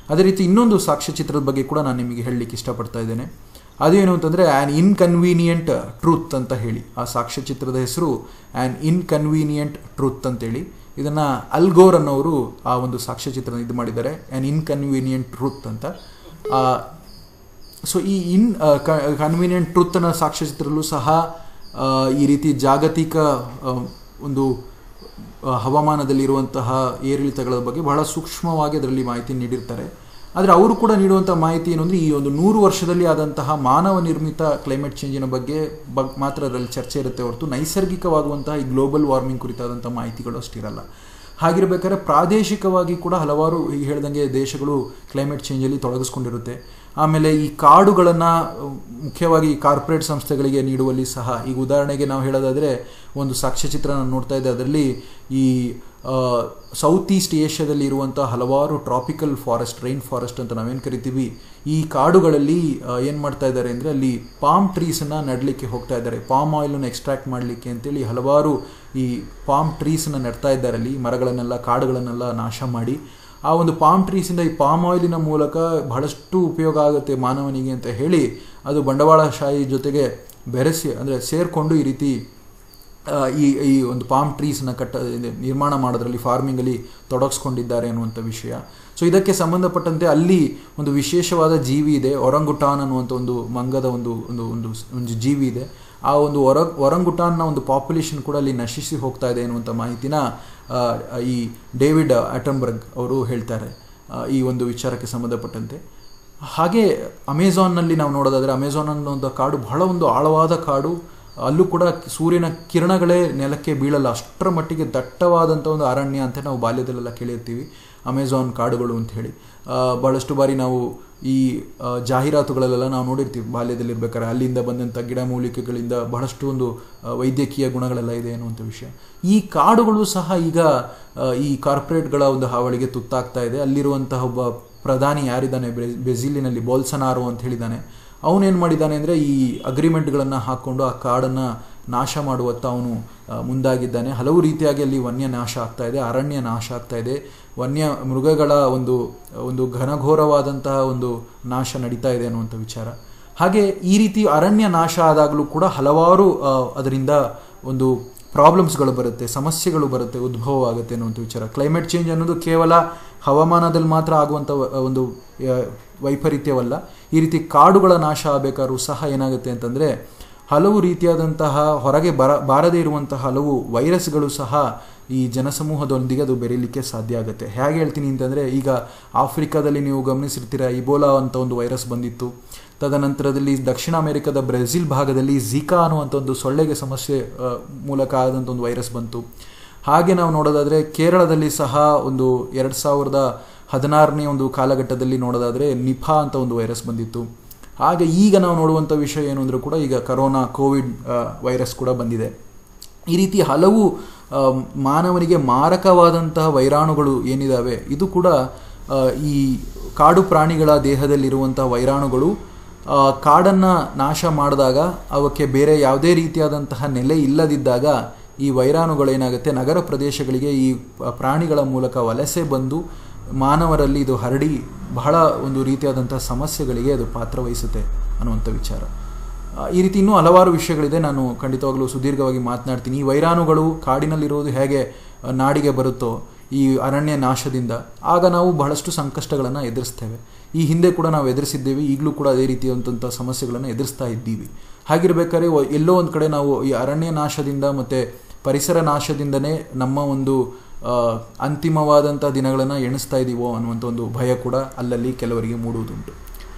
ಅದೇ ರೀತಿ ಇನ್ನೊಂದು ಸಾಕ್ಷ್ಯಚಿತ್ರದ ಬಗ್ಗೆ ಕೂಡ ನಾನು ನಿಮಗೆ ಹೇಳಲಿಕ್ಕೆ ಇಷ್ಟಪಡ್ತಾ ಇದ್ದೇನೆ ಅದೇನು ಅಂತಂದರೆ ಆ್ಯನ್ ಇನ್ಕನ್ವೀನಿಯಂಟ್ ಟ್ರೂತ್ ಅಂತ ಹೇಳಿ ಆ ಸಾಕ್ಷ್ಯಚಿತ್ರದ ಹೆಸರು ಆ್ಯನ್ ಇನ್ಕನ್ವೀನಿಯಂಟ್ ಟ್ರೂತ್ ಅಂತೇಳಿ ಇದನ್ನು ಅಲ್ಗೋರ್ ಅನ್ನೋರು ಆ ಒಂದು ಸಾಕ್ಷ್ಯಚಿತ್ರನ ಇದು ಮಾಡಿದ್ದಾರೆ ಆ್ಯನ್ ಇನ್ಕನ್ವೀನಿಯಂಟ್ ಟ್ರೂತ್ ಅಂತ ಸೊ ಈ ಇನ್ ಕನ್ವೀನಿಯಂಟ್ ಟ್ರೂತ್ನ ಸಾಕ್ಷ್ಯಚಿತ್ರಲ್ಲೂ ಸಹ ಆ, ಈ ರೀತಿ ಜಾಗತಿಕ ಆ, ಒಂದು ಆ, ಹವಾಮಾನದಲ್ಲಿರುವಂತಹ ಏರಿಳಿತಗಳ ಬಗ್ಗೆ ಬಹಳ ಸೂಕ್ಷ್ಮವಾಗಿ ಅದರಲ್ಲಿ ಮಾಹಿತಿ ನೀಡಿರ್ತಾರೆ ಆದರೆ ಅವರು ಕೂಡ ನೀಡುವಂಥ ಮಾಹಿತಿ ಏನು ಅಂದರೆ ಈ ಒಂದು ನೂರು ವರ್ಷದಲ್ಲಿ ಆದಂತಹ ಮಾನವ ನಿರ್ಮಿತ ಕ್ಲೈಮೇಟ್ ಚೇಂಜಿನ ಬಗ್ಗೆ ಬಗ್ ಮಾತ್ರ ಅದರಲ್ಲಿ ಚರ್ಚೆ ಇರುತ್ತೆ ಹೊರತು ನೈಸರ್ಗಿಕವಾಗುವಂತಹ ಈ ಗ್ಲೋಬಲ್ ವಾರ್ಮಿಂಗ್ ಕುರಿತಾದಂಥ ಮಾಹಿತಿಗಳು ಅಷ್ಟಿರಲ್ಲ ಹಾಗಿರಬೇಕಾದ್ರೆ ಪ್ರಾದೇಶಿಕವಾಗಿ ಕೂಡ ಹಲವಾರು ಈ ಹೇಳ್ದಂಗೆ ದೇಶಗಳು ಕ್ಲೈಮೇಟ್ ಚೇಂಜಲ್ಲಿ ತೊಡಗಿಸ್ಕೊಂಡಿರುತ್ತೆ ಆಮೇಲೆ ಈ ಕಾಡುಗಳನ್ನು ಮುಖ್ಯವಾಗಿ ಈ ಕಾರ್ಪೊರೇಟ್ ಸಂಸ್ಥೆಗಳಿಗೆ ನೀಡುವಲ್ಲಿ ಸಹ ಈಗ ಉದಾಹರಣೆಗೆ ನಾವು ಹೇಳೋದಾದರೆ ಒಂದು ಸಾಕ್ಷ್ಯಚಿತ್ರ ನಾನು ನೋಡ್ತಾ ಇದ್ದೆ ಅದರಲ್ಲಿ ಈ ಸೌತ್ ಈಸ್ಟ್ ಏಷ್ಯಾದಲ್ಲಿ ಇರುವಂಥ ಹಲವಾರು ಟ್ರಾಪಿಕಲ್ ಫಾರೆಸ್ಟ್ ರೈನ್ ಫಾರೆಸ್ಟ್ ಅಂತ ನಾವೇನು ಕರಿತೀವಿ ಈ ಕಾಡುಗಳಲ್ಲಿ ಏನು ಮಾಡ್ತಾ ಇದ್ದಾರೆ ಅಂದರೆ ಅಲ್ಲಿ ಪಾಮ್ ಟ್ರೀಸನ್ನು ನೆಡಲಿಕ್ಕೆ ಹೋಗ್ತಾ ಇದ್ದಾರೆ ಪಾಮ್ ಆಯಿಲನ್ನು ಎಕ್ಸ್ಟ್ರಾಕ್ಟ್ ಮಾಡಲಿಕ್ಕೆ ಅಂತೇಳಿ ಹಲವಾರು ಈ ಪಾಮ್ ಟ್ರೀಸನ್ನು ನೆಡ್ತಾ ಇದ್ದಾರೆ ಅಲ್ಲಿ ಮರಗಳನ್ನೆಲ್ಲ ಕಾಡುಗಳನ್ನೆಲ್ಲ ನಾಶ ಮಾಡಿ ಆ ಒಂದು ಪಾಮ್ ಟ್ರೀಸಿಂದ ಈ ಪಾಮ್ ಆಯಿಲಿನ ಮೂಲಕ ಬಹಳಷ್ಟು ಉಪಯೋಗ ಆಗುತ್ತೆ ಮಾನವನಿಗೆ ಅಂತ ಹೇಳಿ ಅದು ಬಂಡವಾಳಶಾಹಿ ಜೊತೆಗೆ ಬೆರೆಸಿ ಅಂದರೆ ಸೇರಿಕೊಂಡು ಈ ರೀತಿ ಆ, ಈ ಈ ಒಂದು ಪಾಮ್ ಟ್ರೀಸ್ನ ಕಟ್ಟ ಇದು ನಿರ್ಮಾಣ ಮಾಡೋದ್ರಲ್ಲಿ ಫಾರ್ಮಿಂಗಲ್ಲಿ ತೊಡಗಿಸ್ಕೊಂಡಿದ್ದಾರೆ ಅನ್ನುವಂಥ ವಿಷಯ ಸೊ ಇದಕ್ಕೆ ಸಂಬಂಧಪಟ್ಟಂತೆ ಅಲ್ಲಿ ಒಂದು ವಿಶೇಷವಾದ ಜೀವಿ ಇದೆ ಒರಂಗುಟಾನ್ ಅನ್ನುವಂಥ ಒಂದು ಮಂಗದ ಒಂದು ಒಂದು ಒಂದು ಒಂದು ಜೀವಿ ಇದೆ ಆ ಒಂದು ಒರ ಒರಂಗುಟಾನ್ನ ಒಂದು ಪಾಪ್ಯುಲೇಷನ್ ಕೂಡ ಅಲ್ಲಿ ನಶಿಸಿ ಹೋಗ್ತಾ ಇದೆ ಅನ್ನುವಂಥ ಮಾಹಿತಿನ ಆ, ಈ ಡೇವಿಡ್ ಆಟಂಬರ್ಗ್ ಅವರು ಹೇಳ್ತಾರೆ ಆ, ಈ ಒಂದು ವಿಚಾರಕ್ಕೆ ಸಂಬಂಧಪಟ್ಟಂತೆ ಹಾಗೆ ಅಮೆಝಾನ್ನಲ್ಲಿ ನಾವು ನೋಡೋದಾದರೆ ಅಮೆಝಾನ್ ಅನ್ನೋ ಒಂದು ಕಾಡು ಬಹಳ ಒಂದು ಆಳವಾದ ಕಾಡು ಅಲ್ಲೂ ಕೂಡ ಸೂರ್ಯನ ಕಿರಣಗಳೇ ನೆಲಕ್ಕೆ ಬೀಳಲ್ಲ ಅಷ್ಟರ ಮಟ್ಟಿಗೆ ದಟ್ಟವಾದಂಥ ಒಂದು ಅರಣ್ಯ ಅಂತ ನಾವು ಬಾಲ್ಯದಲ್ಲೆಲ್ಲ ಕೇಳಿರ್ತೀವಿ ಅಮೆಝಾನ್ ಕಾಡುಗಳು ಅಂತ ಹೇಳಿ ಆ, ಬಹಳಷ್ಟು ಬಾರಿ ನಾವು ಈ ಆ, ಜಾಹೀರಾತುಗಳಲ್ಲೆಲ್ಲ ನಾವು ನೋಡಿರ್ತೀವಿ ಬಾಲ್ಯದಲ್ಲಿರ್ಬೇಕಾದ್ರೆ ಅಲ್ಲಿಂದ ಬಂದಂಥ ಗಿಡಮೂಲಿಕೆಗಳಿಂದ ಬಹಳಷ್ಟು ಒಂದು ಆ, ವೈದ್ಯಕೀಯ ಗುಣಗಳೆಲ್ಲ ಇದೆ ಅನ್ನುವಂಥ ವಿಷಯ ಈ ಕಾಡುಗಳು ಸಹ ಈಗ ಆ, ಈ ಕಾರ್ಪೊರೇಟ್ಗಳ ಒಂದು ಹಾವಳಿಗೆ ತುತ್ತಾಗ್ತಾ ಇದೆ ಅಲ್ಲಿರುವಂತಹ ಒಬ್ಬ ಪ್ರಧಾನಿ ಯಾರಿದ್ದಾನೆ ಬ್ರೆ- ಬ್ರೆಜಿಲಿನಲ್ಲಿ ಬೋಲ್ಸನಾರೋ ಅಂತ ಹೇಳಿದ್ದಾನೆ ಅವನೇನು ಮಾಡಿದ್ದಾನೆ ಅಂದರೆ ಈ ಅಗ್ರಿಮೆಂಟ್ಗಳನ್ನು ಹಾಕ್ಕೊಂಡು ಆ ಕಾಡನ್ನು ನಾಶ ಮಾಡುವತ್ತ ಅವನು ಆ, ಮುಂದಾಗಿದ್ದಾನೆ ಹಲವು ರೀತಿಯಾಗಿ ಅಲ್ಲಿ ವನ್ಯ ನಾಶ ಆಗ್ತಾ ಇದೆ ಅರಣ್ಯ ನಾಶ ಆಗ್ತಾ ಇದೆ ವನ್ಯ ಮೃಗಗಳ ಒಂದು ಒಂದು ಘನಘೋರವಾದಂತಹ ಒಂದು ನಾಶ ನಡೀತಾ ಇದೆ ಅನ್ನುವಂಥ ವಿಚಾರ ಹಾಗೆ ಈ ರೀತಿ ಅರಣ್ಯ ನಾಶ ಆದಾಗಲೂ ಕೂಡ ಹಲವಾರು ಆ, ಅದರಿಂದ ಒಂದು ಪ್ರಾಬ್ಲಮ್ಸ್ಗಳು ಬರುತ್ತೆ ಸಮಸ್ಯೆಗಳು ಬರುತ್ತೆ ಉದ್ಭವ ಆಗುತ್ತೆ ಅನ್ನುವಂಥ ವಿಚಾರ ಕ್ಲೈಮೇಟ್ ಚೇಂಜ್ ಅನ್ನೋದು ಕೇವಲ ಹವಾಮಾನದಲ್ಲಿ ಮಾತ್ರ ಆಗುವಂಥ ವ- ಒಂದು ಆ, ವೈಪರೀತ್ಯವಲ್ಲ ಈ ರೀತಿ ಕಾಡುಗಳ ನಾಶ ಆಗಬೇಕಾದ್ರೂ ಸಹ ಏನಾಗುತ್ತೆ ಅಂತಂದರೆ ಹಲವು ರೀತಿಯಾದಂತಹ ಹೊರಗೆ ಬರ ಬಾರದೇ ಇರುವಂತಹ ಹಲವು ವೈರಸ್ಗಳು ಸಹ ಈ ಜನಸಮೂಹದೊಂದಿಗೆ ಅದು ಬೆರೀಲಿಕ್ಕೆ ಸಾಧ್ಯ ಆಗುತ್ತೆ ಹೇಗೆ ಹೇಳ್ತೀನಿ ಅಂತಂದರೆ ಈಗ ಆಫ್ರಿಕಾದಲ್ಲಿ ನೀವು ಗಮನಿಸಿರ್ತೀರ ಇಬೋಲಾ ಅಂತ ಒಂದು ವೈರಸ್ ಬಂದಿತ್ತು ತದನಂತರದಲ್ಲಿ ದಕ್ಷಿಣ ಅಮೆರಿಕದ ಬ್ರೆಜಿಲ್ ಭಾಗದಲ್ಲಿ ಝಿಕಾ ಅನ್ನುವಂಥ ಒಂದು ಸೊಳ್ಳೆಗೆ ಸಮಸ್ಯೆ ಆ, ಮೂಲಕ ಆದಂಥ ಒಂದು ವೈರಸ್ ಬಂತು ಹಾಗೆ ನಾವು ನೋಡೋದಾದರೆ ಕೇರಳದಲ್ಲಿ ಸಹ ಒಂದು ಎರಡು ಸಾವಿರದ ಹದಿನಾರನೇ ಒಂದು ಕಾಲಘಟ್ಟದಲ್ಲಿ ನೋಡೋದಾದರೆ ನಿಫಾ ಅಂತ ಒಂದು ವೈರಸ್ ಬಂದಿತ್ತು ಹಾಗೆ ಈಗ ನಾವು ನೋಡುವಂಥ ವಿಷಯ ಏನು ಅಂದರೂ ಕೂಡ ಈಗ ಕರೋನಾ ಕೋವಿಡ್ ಆ, ವೈರಸ್ ಕೂಡ ಬಂದಿದೆ ಈ ರೀತಿ ಹಲವು ಆ, ಮಾನವನಿಗೆ ಮಾರಕವಾದಂತಹ ವೈರಾಣುಗಳು ಏನಿದಾವೆ ಇದು ಕೂಡ ಆ, ಈ ಕಾಡು ಪ್ರಾಣಿಗಳ ದೇಹದಲ್ಲಿರುವಂತಹ ವೈರಾಣುಗಳು ಆ, ಕಾಡನ್ನು ನಾಶ ಮಾಡಿದಾಗ ಅವಕ್ಕೆ ಬೇರೆ ಯಾವುದೇ ರೀತಿಯಾದಂತಹ ನೆಲೆ ಇಲ್ಲದಿದ್ದಾಗ ಈ ವೈರಾಣುಗಳೇನಾಗುತ್ತೆ ನಗರ ಪ್ರದೇಶಗಳಿಗೆ ಈ ಪ- ಪ್ರಾಣಿಗಳ ಮೂಲಕ ವಲಸೆ ಬಂದು ಮಾನವರಲ್ಲಿ ಇದು ಹರಡಿ ಬಹಳ ಒಂದು ರೀತಿಯಾದಂಥ ಸಮಸ್ಯೆಗಳಿಗೆ ಅದು ಪಾತ್ರವಹಿಸುತ್ತೆ ಅನ್ನುವಂಥ ವಿಚಾರ ಆ, ಈ ರೀತಿ ಇನ್ನೂ ಹಲವಾರು ವಿಷಯಗಳಿದೆ ನಾನು ಖಂಡಿತವಾಗ್ಲೂ ಸುದೀರ್ಘವಾಗಿ ಮಾತನಾಡ್ತೀನಿ ಈ ವೈರಾಣುಗಳು ಕಾಡಿನಲ್ಲಿರೋದು ಹೇಗೆ ಆ, ನಾಡಿಗೆ ಬರುತ್ತೋ ಈ ಅರಣ್ಯ ನಾಶದಿಂದ ಆಗ ನಾವು ಬಹಳಷ್ಟು ಸಂಕಷ್ಟಗಳನ್ನು ಎದುರಿಸ್ತೇವೆ ಈ ಹಿಂದೆ ಕೂಡ ನಾವು ಎದುರಿಸಿದ್ದೇವೆ ಈಗಲೂ ಕೂಡ ಅದೇ ರೀತಿಯಾದಂಥ ಸಮಸ್ಯೆಗಳನ್ನು ಎದುರಿಸ್ತಾ ಇದ್ದೀವಿ ಹಾಗಿರ್ಬೇಕಾದ್ರೆ ಒ- ಎಲ್ಲೋ ಒಂದು ಕಡೆ ನಾವು ಈ ಅರಣ್ಯ ನಾಶದಿಂದ ಮತ್ತು ಪರಿಸರ ನಾಶದಿಂದನೇ ನಮ್ಮ ಒಂದು ಆ, ಅಂತಿಮವಾದಂಥ ದಿನಗಳನ್ನು ಎಣಿಸ್ತಾ ಇದ್ದೀವೋ ಅನ್ನುವಂಥ ಒಂದು ಭಯ ಕೂಡ ಅಲ್ಲಲ್ಲಿ ಕೆಲವರಿಗೆ ಮೂಡುವುದುಂಟು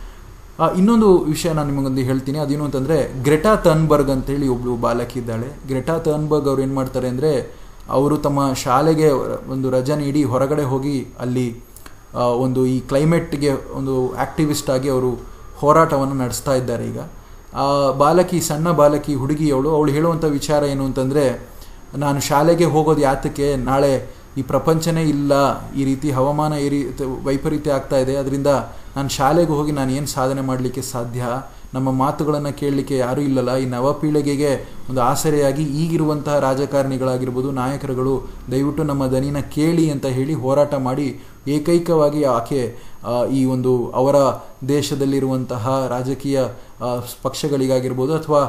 ಆ, ಇನ್ನೊಂದು ವಿಷಯ ನಾನು ನಿಮಗೊಂದು ಹೇಳ್ತೀನಿ ಅದೇನು ಅಂತಂದರೆ ಗ್ರೆಟಾ ಥರ್ನ್ಬರ್ಗ್ ಅಂತೇಳಿ ಒಬ್ಳು ಬಾಲಕಿ ಇದ್ದಾಳೆ ಗ್ರೆಟಾ ಥರ್ನ್ಬರ್ಗ್ ಅವ್ರು ಏನು ಮಾಡ್ತಾರೆ ಅಂದರೆ ಅವರು ತಮ್ಮ ಶಾಲೆಗೆ ಒಂದು ರಜೆ ನೀಡಿ ಹೊರಗಡೆ ಹೋಗಿ ಅಲ್ಲಿ ಆ, ಒಂದು ಈ ಕ್ಲೈಮೇಟ್ಗೆ ಒಂದು ಆಕ್ಟಿವಿಸ್ಟ್ ಆಗಿ ಅವರು ಹೋರಾಟವನ್ನು ನಡೆಸ್ತಾ ಇದ್ದಾರೆ ಈಗ ಆ ಬಾಲಕಿ ಸಣ್ಣ ಬಾಲಕಿ ಹುಡುಗಿಯವಳು ಅವಳು ಹೇಳುವಂಥ ವಿಚಾರ ಏನು ಅಂತಂದರೆ ನಾನು ಶಾಲೆಗೆ ಹೋಗೋದು ಯಾತಕ್ಕೆ ನಾಳೆ ಈ ಪ್ರಪಂಚನೇ ಇಲ್ಲ ಈ ರೀತಿ ಹವಾಮಾನ ಈ ರೀತಿ ವೈಪರೀತ್ಯ ಆಗ್ತಾ ಇದೆ ಅದರಿಂದ ನಾನು ಶಾಲೆಗೆ ಹೋಗಿ ನಾನು ಏನು ಸಾಧನೆ ಮಾಡಲಿಕ್ಕೆ ಸಾಧ್ಯ ನಮ್ಮ ಮಾತುಗಳನ್ನು ಕೇಳಲಿಕ್ಕೆ ಯಾರೂ ಇಲ್ಲಲ್ಲ ಈ ನವ ಪೀಳಿಗೆಗೆ ಒಂದು ಆಸರೆಯಾಗಿ ಈಗಿರುವಂತಹ ರಾಜಕಾರಣಿಗಳಾಗಿರ್ಬೋದು ನಾಯಕರುಗಳು ದಯವಿಟ್ಟು ನಮ್ಮ ದನಿನ ಕೇಳಿ ಅಂತ ಹೇಳಿ ಹೋರಾಟ ಮಾಡಿ ಏಕೈಕವಾಗಿ ಆಕೆ ಆ, ಈ ಒಂದು ಅವರ ದೇಶದಲ್ಲಿರುವಂತಹ ರಾಜಕೀಯ ಆ, ಪಕ್ಷಗಳಿಗಾಗಿರ್ಬೋದು ಅಥವಾ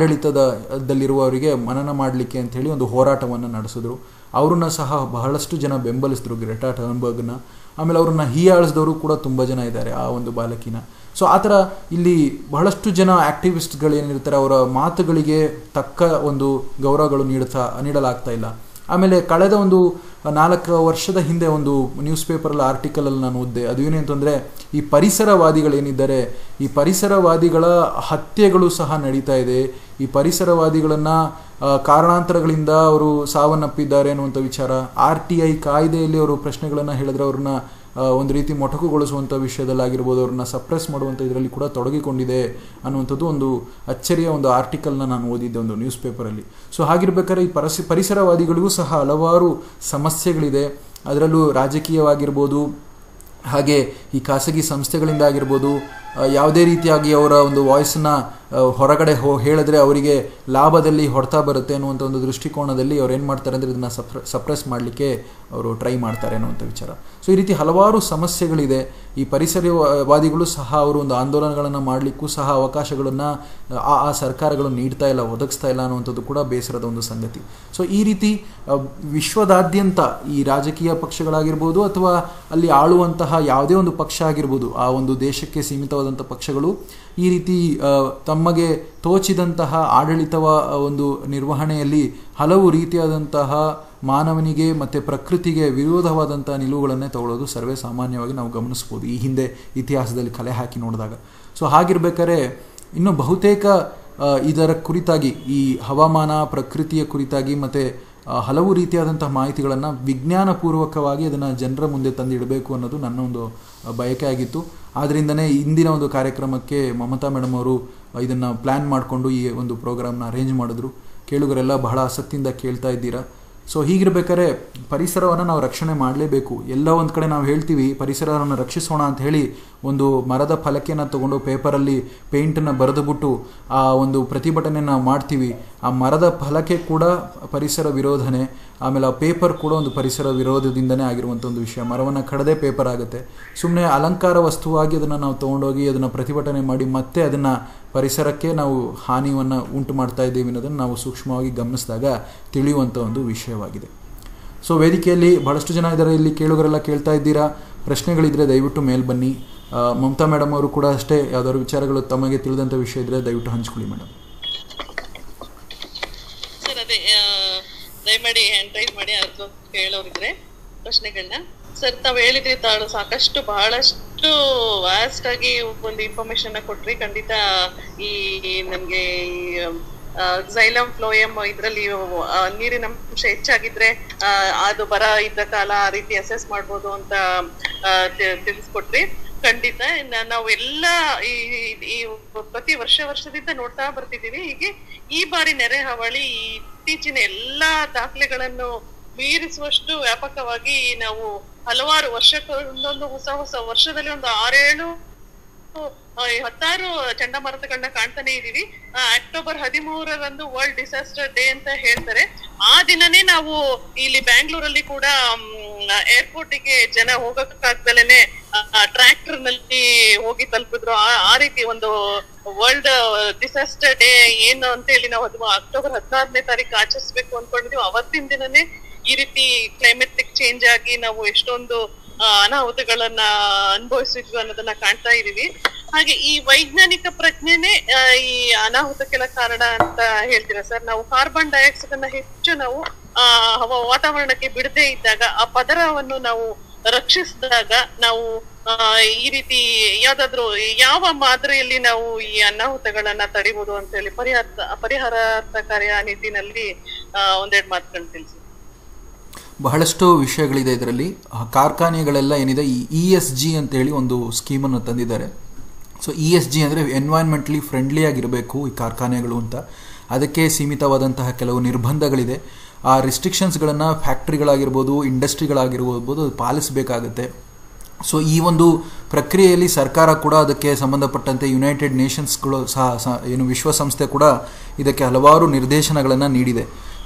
ಆಡಳಿತದಲ್ಲಿರುವವರಿಗೆ ಮನನ ಮಾಡಲಿಕ್ಕೆ ಅಂತೇಳಿ ಒಂದು ಹೋರಾಟವನ್ನು ನಡೆಸಿದ್ರು ಅವ್ರನ್ನ ಸಹ ಬಹಳಷ್ಟು ಜನ ಬೆಂಬಲಿಸಿದ್ರು ಗ್ರೆಟಾ ಟರ್ನ್ಬರ್ಗ್ನ ಆಮೇಲೆ ಅವ್ರನ್ನ ಹೀಯಾಳಿಸಿದವರು ಕೂಡ ತುಂಬ ಜನ ಇದ್ದಾರೆ ಆ ಒಂದು ಬಾಲಕಿನ ಸೊ ಆ ಥರ ಇಲ್ಲಿ ಬಹಳಷ್ಟು ಜನ ಆಕ್ಟಿವಿಸ್ಟ್ಗಳು ಏನಿರ್ತಾರೆ ಅವರ ಮಾತುಗಳಿಗೆ ತಕ್ಕ ಒಂದು ಗೌರವಗಳು ನೀಡ್ತಾ ನೀಡಲಾಗ್ತಾ ಇಲ್ಲ ಆಮೇಲೆ ಕಳೆದ ಒಂದು ನಾಲ್ಕು ವರ್ಷದ ಹಿಂದೆ ಒಂದು ನ್ಯೂಸ್ ಪೇಪರಲ್ಲಿ ಆರ್ಟಿಕಲಲ್ಲಿ ನಾನು ಓದಿದೆ ಅದು ಏನಂತಂದರೆ ಈ ಪರಿಸರವಾದಿಗಳೇನಿದ್ದಾರೆ ಈ ಪರಿಸರವಾದಿಗಳ ಹತ್ಯೆಗಳು ಸಹ ನಡೀತಾ ಇದೆ ಈ ಪರಿಸರವಾದಿಗಳನ್ನು ಕಾರಣಾಂತರಗಳಿಂದ ಅವರು ಸಾವನ್ನಪ್ಪಿದ್ದಾರೆ ಅನ್ನುವಂಥ ವಿಚಾರ ಆರ್ ಟಿ ಐ ಕಾಯ್ದೆಯಲ್ಲಿ ಅವರು ಪ್ರಶ್ನೆಗಳನ್ನು ಹೇಳಿದ್ರೆ ಅವ್ರನ್ನ ಆ, ಒಂದು ರೀತಿ ಮೊಟಕುಗೊಳಿಸುವಂಥ ವಿಷಯದಲ್ಲಾಗಿರ್ಬೋದು ಅವ್ರನ್ನ ಸಪ್ರೆಸ್ ಮಾಡುವಂಥ ಇದರಲ್ಲಿ ಕೂಡ ತೊಡಗಿಕೊಂಡಿದೆ ಅನ್ನುವಂಥದ್ದು ಒಂದು ಅಚ್ಚರಿಯ ಒಂದು ಆರ್ಟಿಕಲ್ನ ನಾನು ಓದಿದ್ದೆ ಒಂದು ನ್ಯೂಸ್ ಪೇಪರಲ್ಲಿ ಸೊ ಹಾಗಿರ್ಬೇಕಾದ್ರೆ ಈ ಪರಸಿ ಪರಿಸರವಾದಿಗಳಿಗೂ ಸಹ ಹಲವಾರು ಸಮಸ್ಯೆಗಳಿದೆ ಅದರಲ್ಲೂ ರಾಜಕೀಯವಾಗಿರ್ಬೋದು ಹಾಗೆ ಈ ಖಾಸಗಿ ಸಂಸ್ಥೆಗಳಿಂದ ಆಗಿರ್ಬೋದು ಆ, ಯಾವುದೇ ರೀತಿಯಾಗಿ ಅವರ ಒಂದು ವಾಯ್ಸನ್ನ ಹೊರಗಡೆ ಹೋ ಹೇಳಿದ್ರೆ ಅವರಿಗೆ ಲಾಭದಲ್ಲಿ ಹೊಡೆತ ಬರುತ್ತೆ ಅನ್ನುವಂಥ ಒಂದು ದೃಷ್ಟಿಕೋನದಲ್ಲಿ ಅವ್ರು ಏನು ಮಾಡ್ತಾರೆ ಅಂದರೆ ಇದನ್ನು ಸಪ್ರ ಸಪ್ರೆಸ್ ಮಾಡಲಿಕ್ಕೆ ಅವರು ಟ್ರೈ ಮಾಡ್ತಾರೆ ಅನ್ನುವಂಥ ವಿಚಾರ ಸೊ ಈ ರೀತಿ ಹಲವಾರು ಸಮಸ್ಯೆಗಳಿದೆ ಈ ಪರಿಸರವಾದಿಗಳು ಸಹ ಅವರು ಒಂದು ಆಂದೋಲನಗಳನ್ನು ಮಾಡಲಿಕ್ಕೂ ಸಹ ಅವಕಾಶಗಳನ್ನು ಆ ಆ ಸರ್ಕಾರಗಳು ನೀಡ್ತಾ ಇಲ್ಲ ಒದಗಿಸ್ತಾ ಇಲ್ಲ ಅನ್ನುವಂಥದ್ದು ಕೂಡ ಬೇಸರದ ಒಂದು ಸಂಗತಿ ಸೊ ಈ ರೀತಿ ಆ, ವಿಶ್ವದಾದ್ಯಂತ ಈ ರಾಜಕೀಯ ಪಕ್ಷಗಳಾಗಿರ್ಬೋದು ಅಥವಾ ಅಲ್ಲಿ ಆಳುವಂತಹ ಯಾವುದೇ ಒಂದು ಪಕ್ಷ ಆಗಿರ್ಬೋದು ಆ ಒಂದು ದೇಶಕ್ಕೆ ಸೀಮಿತವಾದಂಥ ಪಕ್ಷಗಳು ಈ ರೀತಿ ಆ, ತಮಗೆ ತೋಚಿದಂತಹ ಆಡಳಿತವ ಒಂದು ನಿರ್ವಹಣೆಯಲ್ಲಿ ಹಲವು ರೀತಿಯಾದಂತಹ ಮಾನವನಿಗೆ ಮತ್ತು ಪ್ರಕೃತಿಗೆ ವಿರೋಧವಾದಂಥ ನಿಲುವುಗಳನ್ನೇ ತಗೊಳ್ಳೋದು ಸರ್ವೇ ಸಾಮಾನ್ಯವಾಗಿ ನಾವು ಗಮನಿಸ್ಬೋದು ಈ ಹಿಂದೆ ಇತಿಹಾಸದಲ್ಲಿ ಕಲೆ ಹಾಕಿ ನೋಡಿದಾಗ ಸೊ ಹಾಗಿರ್ಬೇಕಾದ್ರೆ ಇನ್ನು ಬಹುತೇಕ ಆ, ಇದರ ಕುರಿತಾಗಿ ಈ ಹವಾಮಾನ ಪ್ರಕೃತಿಯ ಕುರಿತಾಗಿ ಮತ್ತು ಹಲವು ರೀತಿಯಾದಂತಹ ಮಾಹಿತಿಗಳನ್ನು ವಿಜ್ಞಾನಪೂರ್ವಕವಾಗಿ ಅದನ್ನು ಜನರ ಮುಂದೆ ತಂದಿಡಬೇಕು ಅನ್ನೋದು ನನ್ನ ಒಂದು ಆ, ಬಯಕೆ ಆಗಿತ್ತು ಆದ್ದರಿಂದನೇ ಇಂದಿನ ಒಂದು ಕಾರ್ಯಕ್ರಮಕ್ಕೆ ಮಮತಾ ಮೇಡಮ್ ಅವರು ಇದನ್ನು ಪ್ಲ್ಯಾನ್ ಮಾಡಿಕೊಂಡು ಈ ಒಂದು ಪ್ರೋಗ್ರಾಮ್ನ ಅರೇಂಜ್ ಮಾಡಿದ್ರು ಕೇಳುಗರೆಲ್ಲ ಬಹಳ ಆಸಕ್ತಿಯಿಂದ ಕೇಳ್ತಾ ಇದ್ದೀರಾ ಸೊ ಹೀಗಿರ್ಬೇಕಾದ್ರೆ ಪರಿಸರವನ್ನು ನಾವು ರಕ್ಷಣೆ ಮಾಡಲೇಬೇಕು ಎಲ್ಲ ಒಂದು ಕಡೆ ನಾವು ಹೇಳ್ತೀವಿ ಪರಿಸರವನ್ನು ರಕ್ಷಿಸೋಣ ಅಂತ ಹೇಳಿ ಒಂದು ಮರದ ಫಲಕೆನ ತಗೊಂಡು ಪೇಪರಲ್ಲಿ ಪೇಂಟನ್ನು ಬರೆದುಬಿಟ್ಟು ಆ ಒಂದು ಪ್ರತಿಭಟನೆ ನಾವು ಮಾಡ್ತೀವಿ ಆ ಮರದ ಫಲಕೆ ಕೂಡ ಪರಿಸರ ವಿರೋಧನೆ ಆಮೇಲೆ ಆ ಪೇಪರ್ ಕೂಡ ಒಂದು ಪರಿಸರ ವಿರೋಧದಿಂದನೇ ಆಗಿರುವಂಥ ಒಂದು ವಿಷಯ ಮರವನ್ನು ಕಡದೆ ಪೇಪರ್ ಆಗುತ್ತೆ ಸುಮ್ಮನೆ ಅಲಂಕಾರ ವಸ್ತುವಾಗಿ ಅದನ್ನು ನಾವು ತೊಗೊಂಡೋಗಿ ಅದನ್ನು ಪ್ರತಿಭಟನೆ ಮಾಡಿ ಮತ್ತೆ ಅದನ್ನು ಪರಿಸರಕ್ಕೆ ನಾವು ಹಾನಿಯನ್ನು ಉಂಟು ಮಾಡ್ತಾ ಇದ್ದೀವಿ ಅನ್ನೋದನ್ನು ನಾವು ಸೂಕ್ಷ್ಮವಾಗಿ ಗಮನಿಸಿದಾಗ ತಿಳಿಯುವಂಥ ಒಂದು ವಿಷಯವಾಗಿದೆ ಸೊ ವೇದಿಕೆಯಲ್ಲಿ ಬಹಳಷ್ಟು ಜನ ಇದ್ದಾರೆ ಇಲ್ಲಿ ಕೇಳುಗರೆಲ್ಲ ಕೇಳ್ತಾ ಇದ್ದೀರಾ ಪ್ರಶ್ನೆಗಳಿದ್ರೆ ದಯವಿಟ್ಟು ಮೇಲ್ ಬನ್ನಿ ಆ, ಮಮತಾ ಮೇಡಮ್ ಅವರು ಕೂಡ ಅಷ್ಟೇ ಯಾವ್ದಾದ್ರು ವಿಚಾರಗಳು ತಮಗೆ ತಿಳಿದಂಥ ವಿಷಯ ಇದ್ರೆ ದಯವಿಟ್ಟು ಹಂಚ್ಕೊಳ್ಳಿ ಮೇಡಮ್ ಸರ್ ಅದೇ ಆ, ದಯಮಾಡಿ ಹ್ಯಾಂಡ್ ರೈಸ್ ಮಾಡಿ ಅದು ಕೇಳೋರಿದ್ರೆ ಪ್ರಶ್ನೆಗಳನ್ನ ಸರ್ ತಾವ್ ಹೇಳಿದ್ರಿ ತಾಳು ಸಾಕಷ್ಟು ಬಹಳಷ್ಟು ವಾಸ್ಟ್ ಆಗಿ ಒಂದು ಇನ್ಫಾರ್ಮೇಶನ್ ಕೊಟ್ರಿ ಖಂಡಿತ ಈ ನಮ್ಗೆ ಈ ಝೈಲಮ್ ಫ್ಲೋಯಮ್ ಇದ್ರಲ್ಲಿ ಆ, ನೀರಿನ ಅಂಶ ಹೆಚ್ಚಾಗಿದ್ರೆ ಆ, ಅದು ಬರ ಇದ್ದ ಕಾಲ ಆ ರೀತಿ ಅಸೆಸ್ ಮಾಡ್ಬೋದು ಅಂತ ಆ, ತಿ- ತಿಳಿಸ್ಕೊಟ್ರಿ ಖಂಡಿತ ನ- ನಾವೆಲ್ಲ ಈ ಈ- ಈ ಪ್ರತಿ ವರ್ಷ ವರ್ಷದಿಂದ ನೋಡ್ತಾ ಬರ್ತಿದೀವಿ ಹೀಗೆ ಈ ಬಾರಿ ನೆರೆ ಹಾವಳಿ ಈ ಇತ್ತೀಚಿನ ಎಲ್ಲಾ ದಾಖಲೆಗಳನ್ನು ಮೀರಿಸುವಷ್ಟು ವ್ಯಾಪಕವಾಗಿ ನಾವು ಹಲವಾರು ವರ್ಷಕ್ಕೊಂದೊಂದು ಹೊಸ ಹೊಸ ವರ್ಷದಲ್ಲಿ ಒಂದು ಆರೇಳು ಆ, ಈ ಹತ್ತಾರು ಚಂಡಮಾರುತಗಳನ್ನ ಕಾಣ್ತಾನೆ ಇದೀವಿ ಆ, ಅಕ್ಟೋಬರ್ ಹದಿಮೂರರಂದು ವರ್ಲ್ಡ್ ಡಿಸಾಸ್ಟರ್ ಡೇ ಅಂತ ಹೇಳ್ತಾರೆ ಆ ದಿನನೇ ನಾವು ಇಲ್ಲಿ ಬ್ಯಾಂಗ್ಳೂರಲ್ಲಿ ಕೂಡ ಏರ್ಪೋರ್ಟ್ ಗೆ ಜನ ಹೋಗಕ್ಕಾಗ್ದಲೇನೆ ಟ್ರ್ಯಾಕ್ಟರ್ ನಲ್ಲಿ ಹೋಗಿ ತಲುಪಿದ್ರು ಆ- ಆ ರೀತಿ ಒಂದು ವರ್ಲ್ಡ್ ಡಿಸಾಸ್ಟರ್ ಡೇ ಏನು ಅಂತ ಹೇಳಿ ನಾವು ಅದು ಅಕ್ಟೋಬರ್ ಹದಿನಾರನೇ ತಾರೀಕು ಆಚರಿಸ್ಬೇಕು ಅನ್ಕೊಂಡಿದ್ವಿ ಅವತ್ತಿನ ದಿನನೇ ಈ ರೀತಿ ಕ್ಲೈಮೆಟಿಕ್ ಚೇಂಜ್ ಆಗಿ ನಾವು ಎಷ್ಟೊಂದು ಆ, ಅನಾಹುತಗಳನ್ನ ಅನುಭವಿಸಿದ್ವಿ ಅನ್ನೋದನ್ನ ಕಾಣ್ತಾ ಇದೀವಿ ಹಾಗೆ ಈ ವೈಜ್ಞಾನಿಕ ಪ್ರಜ್ಞೆನೆ ಆ, ಈ ಅನಾಹುತಕ್ಕೆಲ್ಲ ಕಾರಣ ಅಂತ ಹೇಳ್ತೀರಾ ಸರ್ ನಾವು ಕಾರ್ಬನ್ ಡೈಆಕ್ಸೈಡ್ ಅನ್ನ ಹೆಚ್ಚು ನಾವು ಆ ಹವ ವಾತಾವರಣಕ್ಕೆ ಬಿಡದೇ ಇದ್ದಾಗ ಆ ಪದರವನ್ನು ನಾವು ರಕ್ಷಿಸಿದಾಗ ನಾವು ಆ, ಈ ರೀತಿ ಯಾವ್ದಾದ್ರು ಯಾವ ಮಾದರಿಯಲ್ಲಿ ನಾವು ಈ ಅನಾಹುತಗಳನ್ನ ತಡಿಬಹುದು ಅಂತ ಹೇಳಿ ಪರಿಹಾರ ಪರಿಹಾರಾರ್ಥಕಾರಿಯ ನಿಟ್ಟಿನಲ್ಲಿ ಆ, ಒಂದೆರಡು ಮಾತುಗಳನ್ನ ತಿಳಿಸಿ ಬಹಳಷ್ಟು ವಿಷಯಗಳಿದೆ ಇದರಲ್ಲಿ ಆ, ಕಾರ್ಖಾನೆಗಳೆಲ್ಲ ಏನಿದೆ ಈ ಇ ಎಸ್ ಜಿ ಅಂತೇಳಿ ಒಂದು ಸ್ಕೀಮನ್ನು ತಂದಿದ್ದಾರೆ ಸೊ ಇ ಎಸ್ ಜಿ ಅಂದರೆ ಎನ್ವೈರ್ಮೆಂಟ್ಲಿ ಫ್ರೆಂಡ್ಲಿ ಆಗಿರಬೇಕು ಈ ಕಾರ್ಖಾನೆಗಳು ಅಂತ ಅದಕ್ಕೆ ಸೀಮಿತವಾದಂತಹ ಕೆಲವು ನಿರ್ಬಂಧಗಳಿದೆ ಆ ರಿಸ್ಟ್ರಿಕ್ಷನ್ಸ್ಗಳನ್ನು ಫ್ಯಾಕ್ಟ್ರಿಗಳಾಗಿರ್ಬೋದು ಇಂಡಸ್ಟ್ರಿಗಳಾಗಿರ್ಬೋದು ಅದು ಪಾಲಿಸಬೇಕಾಗುತ್ತೆ ಸೊ ಈ ಒಂದು ಪ್ರಕ್ರಿಯೆಯಲ್ಲಿ ಸರ್ಕಾರ ಕೂಡ ಅದಕ್ಕೆ ಸಂಬಂಧಪಟ್ಟಂತೆ ಯುನೈಟೆಡ್ ನೇಷನ್ಸ್ಗಳು ಸಹ ಸಹ ಏನು ವಿಶ್ವಸಂಸ್ಥೆ ಕೂಡ ಇದಕ್ಕೆ ಹಲವಾರು ನಿರ್ದೇಶನಗಳನ್ನು ನೀಡಿದೆ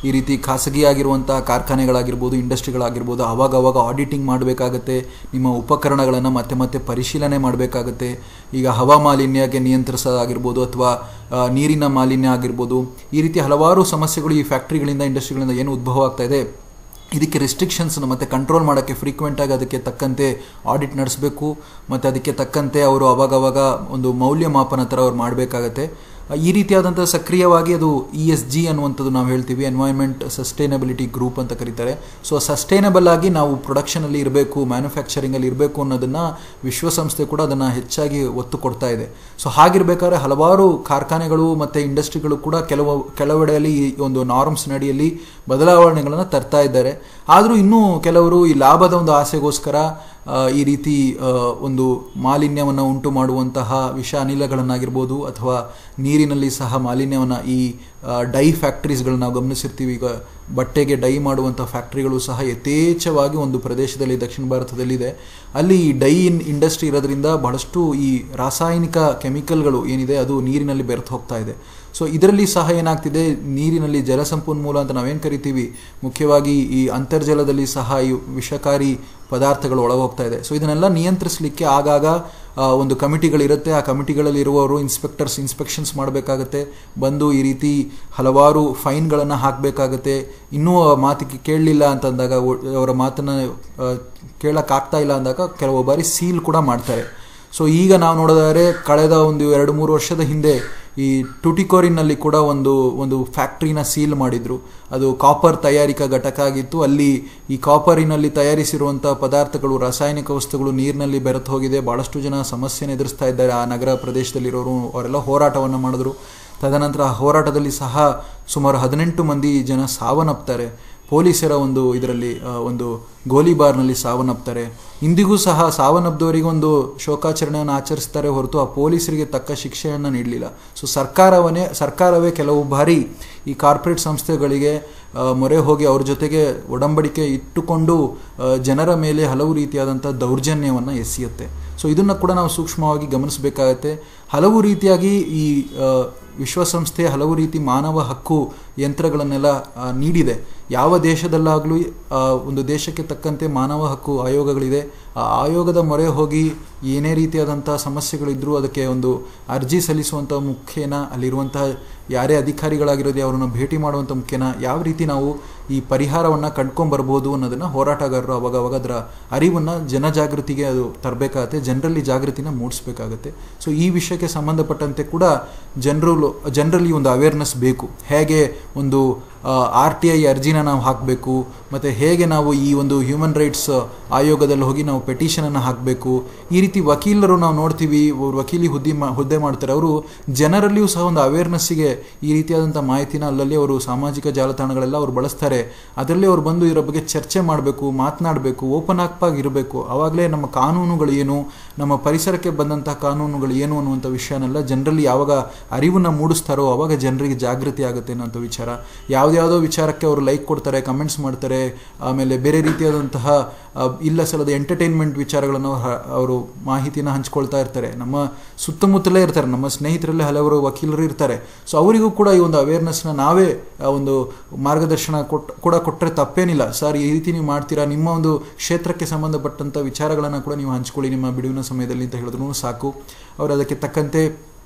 ಈ ರೀತಿ ಖಾಸಗಿಯಾಗಿರುವಂತಹ ಕಾರ್ಖಾನೆಗಳಾಗಿರ್ಬೋದು ಇಂಡಸ್ಟ್ರಿಗಳಾಗಿರ್ಬೋದು ಅವಾಗ ಅವಾಗ ಆಡಿಟಿಂಗ್ ಮಾಡಬೇಕಾಗತ್ತೆ ನಿಮ್ಮ ಉಪಕರಣಗಳನ್ನು ಮತ್ತೆ ಮತ್ತೆ ಪರಿಶೀಲನೆ ಮಾಡಬೇಕಾಗತ್ತೆ ಈಗ ಹವಾ ಮಾಲಿನ್ಯಕ್ಕೆ ನಿಯಂತ್ರಿಸೋದಾಗಿರ್ಬೋದು ಅಥವಾ ಆ, ನೀರಿನ ಮಾಲಿನ್ಯ ಆಗಿರ್ಬೋದು ಈ ರೀತಿ ಹಲವಾರು ಸಮಸ್ಯೆಗಳು ಈ ಫ್ಯಾಕ್ಟ್ರಿಗಳಿಂದ ಇಂಡಸ್ಟ್ರಿಗಳಿಂದ ಏನು ಉದ್ಭವ ಆಗ್ತಾ ಇದೆ ಇದಕ್ಕೆ ರಿಸ್ಟ್ರಿಕ್ಷನ್ಸ್ನ ಮತ್ತು ಕಂಟ್ರೋಲ್ ಮಾಡೋಕ್ಕೆ ಫ್ರೀಕ್ವೆಂಟಾಗಿ ಅದಕ್ಕೆ ತಕ್ಕಂತೆ ಆಡಿಟ್ ನಡೆಸಬೇಕು ಮತ್ತು ಅದಕ್ಕೆ ತಕ್ಕಂತೆ ಅವರು ಅವಾಗವಾಗ ಒಂದು ಮೌಲ್ಯಮಾಪನ ಥರ ಅವ್ರು ಮಾಡಬೇಕಾಗತ್ತೆ ಈ ರೀತಿಯಾದಂಥ ಸಕ್ರಿಯವಾಗಿ ಅದು ಇ ಎಸ್ ಜಿ ಅನ್ನುವಂಥದ್ದು ನಾವು ಹೇಳ್ತೀವಿ ಎನ್ವೈರ್ಮೆಂಟ್ ಸಸ್ಟೈನಬಿಲಿಟಿ ಗ್ರೂಪ್ ಅಂತ ಕರೀತಾರೆ ಸೊ ಸಸ್ಟೈನಬಲ್ ಆಗಿ ನಾವು ಪ್ರೊಡಕ್ಷನಲ್ಲಿ ಇರಬೇಕು ಮ್ಯಾನುಫ್ಯಾಕ್ಚರಿಂಗಲ್ಲಿ ಇರಬೇಕು ಅನ್ನೋದನ್ನು ವಿಶ್ವಸಂಸ್ಥೆ ಕೂಡ ಅದನ್ನು ಹೆಚ್ಚಾಗಿ ಒತ್ತು ಕೊಡ್ತಾ ಇದೆ ಸೊ ಹಾಗಿರ್ಬೇಕಾದ್ರೆ ಹಲವಾರು ಕಾರ್ಖಾನೆಗಳು ಮತ್ತು ಇಂಡಸ್ಟ್ರಿಗಳು ಕೂಡ ಕೆಲವು ಕೆಲವೆಡೆಯಲ್ಲಿ ಈ ಒಂದು ನಾರ್ಮ್ಸ್ ನಡಿಯಲ್ಲಿ ಬದಲಾವಣೆಗಳನ್ನು ತರ್ತಾ ಇದ್ದಾರೆ ಆದರೂ ಇನ್ನೂ ಕೆಲವರು ಈ ಲಾಭದ ಒಂದು ಆಸೆಗೋಸ್ಕರ ಆ, ಈ ರೀತಿ ಆ, ಒಂದು ಮಾಲಿನ್ಯವನ್ನು ಉಂಟು ಮಾಡುವಂತಹ ವಿಷ ಅನಿಲಗಳನ್ನಾಗಿರ್ಬೋದು ಅಥವಾ ನೀರಿನಲ್ಲಿ ಸಹ ಮಾಲಿನ್ಯವನ್ನು ಈ ಆ, ಡೈ ಫ್ಯಾಕ್ಟ್ರೀಸ್ಗಳನ್ನ ನಾವು ಗಮನಿಸಿರ್ತೀವಿ ಈಗ ಬಟ್ಟೆಗೆ ಡೈ ಮಾಡುವಂಥ ಫ್ಯಾಕ್ಟ್ರಿಗಳು ಸಹ ಯಥೇಚ್ಛವಾಗಿ ಒಂದು ಪ್ರದೇಶದಲ್ಲಿ ದಕ್ಷಿಣ ಭಾರತದಲ್ಲಿದೆ ಅಲ್ಲಿ ಈ ಡೈ ಇನ್ ಇಂಡಸ್ಟ್ರಿ ಇರೋದ್ರಿಂದ ಬಹಳಷ್ಟು ಈ ರಾಸಾಯನಿಕ ಕೆಮಿಕಲ್ಗಳು ಏನಿದೆ ಅದು ನೀರಿನಲ್ಲಿ ಬೆರೆತು ಹೋಗ್ತಾ ಇದೆ ಸೊ ಇದರಲ್ಲಿ ಸಹ ಏನಾಗ್ತಿದೆ ನೀರಿನಲ್ಲಿ ಜಲಸಂಪನ್ಮೂಲ ಅಂತ ನಾವೇನು ಕರಿತೀವಿ ಮುಖ್ಯವಾಗಿ ಈ ಅಂತರ್ಜಲದಲ್ಲಿ ಸಹ ಈ ವಿಷಕಾರಿ ಪದಾರ್ಥಗಳು ಒಳಗೋಗ್ತಾ ಇದೆ ಸೊ ಇದನ್ನೆಲ್ಲ ನಿಯಂತ್ರಿಸಲಿಕ್ಕೆ ಆಗಾಗ ಆ, ಒಂದು ಕಮಿಟಿಗಳಿರುತ್ತೆ ಆ ಕಮಿಟಿಗಳಲ್ಲಿ ಇರುವವರು ಇನ್ಸ್ಪೆಕ್ಟರ್ಸ್ ಇನ್ಸ್ಪೆಕ್ಷನ್ಸ್ ಮಾಡಬೇಕಾಗತ್ತೆ ಬಂದು ಈ ರೀತಿ ಹಲವಾರು ಫೈನ್ಗಳನ್ನು ಹಾಕಬೇಕಾಗತ್ತೆ ಇನ್ನೂ ಆ ಮಾತಿಗೆ ಕೇಳಲಿಲ್ಲ ಅಂತಂದಾಗ ಒ- ಅವರ ಮಾತನ್ನು ಕೇಳೋಕ್ಕಾಗ್ತಾ ಇಲ್ಲ ಅಂದಾಗ ಕೆಲವು ಬಾರಿ ಸೀಲ್ ಕೂಡ ಮಾಡ್ತಾರೆ ಸೊ ಈಗ ನಾವು ನೋಡೋದಾದ್ರೆ ಕಳೆದ ಒಂದು ಎರಡು ಮೂರು ವರ್ಷದ ಹಿಂದೆ ಈ ಟುಟಿಕೋರಿನಲ್ಲಿ ಕೂಡ ಒಂದು ಒಂದು ಫ್ಯಾಕ್ಟ್ರಿನ ಸೀಲ್ ಮಾಡಿದ್ರು ಅದು ಕಾಪರ್ ತಯಾರಿಕಾ ಘಟಕ ಆಗಿತ್ತು ಅಲ್ಲಿ ಈ ಕಾಪರಿನಲ್ಲಿ ತಯಾರಿಸಿರುವಂಥ ಪದಾರ್ಥಗಳು ರಾಸಾಯನಿಕ ವಸ್ತುಗಳು ನೀರಿನಲ್ಲಿ ಬೆರೆತು ಹೋಗಿದೆ ಭಾಳಷ್ಟು ಜನ ಸಮಸ್ಯೆನ ಎದುರಿಸ್ತಾ ಇದ್ದಾರೆ ಆ ನಗರ ಪ್ರದೇಶದಲ್ಲಿರೋರು ಅವರೆಲ್ಲ ಹೋರಾಟವನ್ನು ಮಾಡಿದ್ರು ತದನಂತರ ಆ ಹೋರಾಟದಲ್ಲಿ ಸಹ ಸುಮಾರು ಹದಿನೆಂಟು ಮಂದಿ ಜನ ಸಾವನ್ನಪ್ತಾರೆ ಪೊಲೀಸರ ಒಂದು ಇದರಲ್ಲಿ ಆ, ಒಂದು ಗೋಲಿಬಾರ್ನಲ್ಲಿ ಸಾವನ್ನಪ್ತಾರೆ ಇಂದಿಗೂ ಸಹ ಸಾವನ್ನಪ್ಪಿದವರಿಗೆ ಒಂದು ಶೋಕಾಚರಣೆಯನ್ನು ಆಚರಿಸ್ತಾರೆ ಹೊರತು ಆ ಪೊಲೀಸರಿಗೆ ತಕ್ಕ ಶಿಕ್ಷೆಯನ್ನು ನೀಡಲಿಲ್ಲ ಸೊ ಸರ್ಕಾರವನ್ನೇ ಸರ್ಕಾರವೇ ಕೆಲವು ಬಾರಿ ಈ ಕಾರ್ಪೊರೇಟ್ ಸಂಸ್ಥೆಗಳಿಗೆ ಆ, ಮೊರೆ ಹೋಗಿ ಅವ್ರ ಜೊತೆಗೆ ಒಡಂಬಡಿಕೆ ಇಟ್ಟುಕೊಂಡು ಆ, ಜನರ ಮೇಲೆ ಹಲವು ರೀತಿಯಾದಂಥ ದೌರ್ಜನ್ಯವನ್ನು ಎಸೆಯುತ್ತೆ ಸೊ ಇದನ್ನು ಕೂಡ ನಾವು ಸೂಕ್ಷ್ಮವಾಗಿ ಗಮನಿಸಬೇಕಾಗತ್ತೆ ಹಲವು ರೀತಿಯಾಗಿ ಈ ಆ, ವಿಶ್ವಸಂಸ್ಥೆ ಹಲವು ರೀತಿ ಮಾನವ ಹಕ್ಕು ಯಂತ್ರಗಳನ್ನೆಲ್ಲ ಆ, ನೀಡಿದೆ ಯಾವ ದೇಶದಲ್ಲಾಗಲೂ ಆ, ಒಂದು ದೇಶಕ್ಕೆ ತಕ್ಕಂತೆ ಮಾನವ ಹಕ್ಕು ಆಯೋಗಗಳಿದೆ ಆ ಆಯೋಗದ ಮೊರೆ ಹೋಗಿ ಏನೇ ರೀತಿಯಾದಂಥ ಸಮಸ್ಯೆಗಳಿದ್ರೂ ಅದಕ್ಕೆ ಒಂದು ಅರ್ಜಿ ಸಲ್ಲಿಸುವಂಥ ಮುಖೇನ ಅಲ್ಲಿರುವಂತಹ ಯಾರೇ ಅಧಿಕಾರಿಗಳಾಗಿರೋದು ಅವರನ್ನು ಭೇಟಿ ಮಾಡುವಂಥ ಮುಖೇನ ಯಾವ ರೀತಿ ನಾವು ಈ ಪರಿಹಾರವನ್ನು ಕಂಡ್ಕೊಂಬರ್ಬೋದು ಅನ್ನೋದನ್ನು ಹೋರಾಟಗಾರರು ಅವಾಗ ಅವಾಗ ಅದರ ಅರಿವನ್ನು ಜನಜಾಗೃತಿಗೆ ಅದು ತರಬೇಕಾಗತ್ತೆ ಜನರಲ್ಲಿ ಜಾಗೃತಿನ ಮೂಡಿಸ್ಬೇಕಾಗತ್ತೆ ಸೊ ಈ ವಿಷಯಕ್ಕೆ ಸಂಬಂಧಪಟ್ಟಂತೆ ಕೂಡ ಜನರು ಜನರಲ್ಲಿ ಒಂದು ಅವೇರ್ನೆಸ್ ಬೇಕು ಹೇಗೆ ಒಂದು ಆರ್ ಟಿ ಐ ಅರ್ಜಿನ ನಾವು ಹಾಕಬೇಕು ಮತ್ತು ಹೇಗೆ ನಾವು ಈ ಒಂದು ಹ್ಯೂಮನ್ ರೈಟ್ಸ್ ಆಯೋಗದಲ್ಲಿ ಹೋಗಿ ನಾವು ಪೆಟಿಷನನ್ನು ಹಾಕಬೇಕು ಈ ರೀತಿ ವಕೀಲರು ನಾವು ನೋಡ್ತೀವಿ ಅವ್ರು ವಕೀಲಿ ಹುದ್ದೆ ಮಾ ಹುದ್ದೆ ಮಾಡ್ತಾರೆ ಅವರು ಜನರಲ್ಲಿಯೂ ಸಹ ಒಂದು ಅವೇರ್ನೆಸ್ಸಿಗೆ ಈ ರೀತಿಯಾದಂಥ ಮಾಹಿತಿನ ಅಲ್ಲಲ್ಲಿ ಅವರು ಸಾಮಾಜಿಕ ಜಾಲತಾಣಗಳೆಲ್ಲ ಅವ್ರು ಬಳಸ್ತಾರೆ ಅದರಲ್ಲಿ ಅವ್ರು ಬಂದು ಇದರ ಬಗ್ಗೆ ಚರ್ಚೆ ಮಾಡಬೇಕು ಮಾತನಾಡಬೇಕು ಓಪನ್ ಆಗಿ ಇರಬೇಕು ಆವಾಗಲೇ ನಮ್ಮ ಕಾನೂನುಗಳು ಏನು ನಮ್ಮ ಪರಿಸರಕ್ಕೆ ಬಂದಂಥ ಕಾನೂನುಗಳು ಏನು ಅನ್ನುವಂಥ ವಿಷಯನೆಲ್ಲ ಜನರಲ್ಲಿ ಯಾವಾಗ ಅರಿವನ್ನು ಮೂಡಿಸ್ತಾರೋ ಆವಾಗ ಜನರಿಗೆ ಜಾಗೃತಿ ಆಗುತ್ತೆ ಅನ್ನೋಂಥ ವಿಚಾರ ಯಾವುದ್ಯಾವುದೋ ವಿಚಾರಕ್ಕೆ ಅವರು ಲೈಕ್ ಕೊಡ್ತಾರೆ ಕಮೆಂಟ್ಸ್ ಮಾಡ್ತಾರೆ ಆಮೇಲೆ ಬೇರೆ ರೀತಿಯಾದಂತಹ ಆ, ಇಲ್ಲ ಸಲ್ಲದ ಎಂಟರ್ಟೈನ್ಮೆಂಟ್ ವಿಚಾರಗಳನ್ನು ಹ- ಅವರು ಮಾಹಿತಿನ ಹಂಚ್ಕೊಳ್ತಾ ಇರ್ತಾರೆ ನಮ್ಮ ಸುತ್ತಮುತ್ತಲೇ ಇರ್ತಾರೆ ನಮ್ಮ ಸ್ನೇಹಿತರಲ್ಲಿ ಹಲವರು ವಕೀಲರು ಇರ್ತಾರೆ ಸೊ ಅವರಿಗೂ ಕೂಡ ಈ ಒಂದು ಅವೇರ್ನೆಸ್ನ ನಾವೇ ಆ, ಒಂದು ಮಾರ್ಗದರ್ಶನ ಕೊಟ್ ಕೂಡ ಕೊಟ್ಟರೆ ತಪ್ಪೇನಿಲ್ಲ ಸರ್ ಈ ರೀತಿ ನೀವು ಮಾಡ್ತೀರಾ ನಿಮ್ಮ ಒಂದು ಕ್ಷೇತ್ರಕ್ಕೆ ಸಂಬಂಧಪಟ್ಟಂಥ ವಿಚಾರಗಳನ್ನು ಕೂಡ ನೀವು ಹಂಚ್ಕೊಳ್ಳಿ ನಿಮ್ಮ ಬಿಡುವಿನ ಸಮಯದಲ್ಲಿ ಅಂತ ಹೇಳಿದ್ರು ಸಾಕು ಅವರು ಅದಕ್ಕೆ ತಕ್ಕಂತೆ